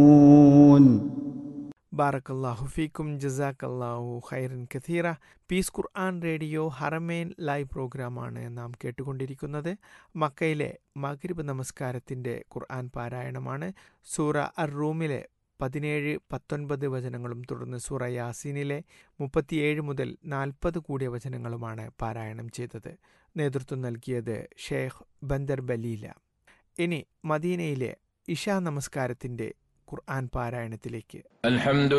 ബാറക്കല്ലാഹു ഫീക്കും ജസാക്കല്ലാഹു ഖൈറൻ കഥീറ പീസ് ഖുർആൻ റേഡിയോ ഹറമേൻ ലൈവ് പ്രോഗ്രാമാണ് നാം കേട്ടുകൊണ്ടിരിക്കുന്നത് മക്കയിലെ മഗ്രിബ് നമസ്കാരത്തിൻ്റെ ഖുർആൻ പാരായണമാണ് സൂറ അർ റൂമിലെ പതിനേഴ് പത്തൊൻപത് വചനങ്ങളും തുടർന്ന് സൂറ യാസീനിലെ മുപ്പത്തിയേഴ് മുതൽ നാൽപ്പത് കൂടിയ വചനങ്ങളുമാണ് പാരായണം ചെയ്തത് നേതൃത്വം നൽകിയത് ഷേഖ് ബന്ദർ ബലീല ഇനി മദീനയിലെ ഇഷാ നമസ്കാരത്തിൻ്റെ ഖുർആൻ പാരായണത്തിലേക്ക് الحمد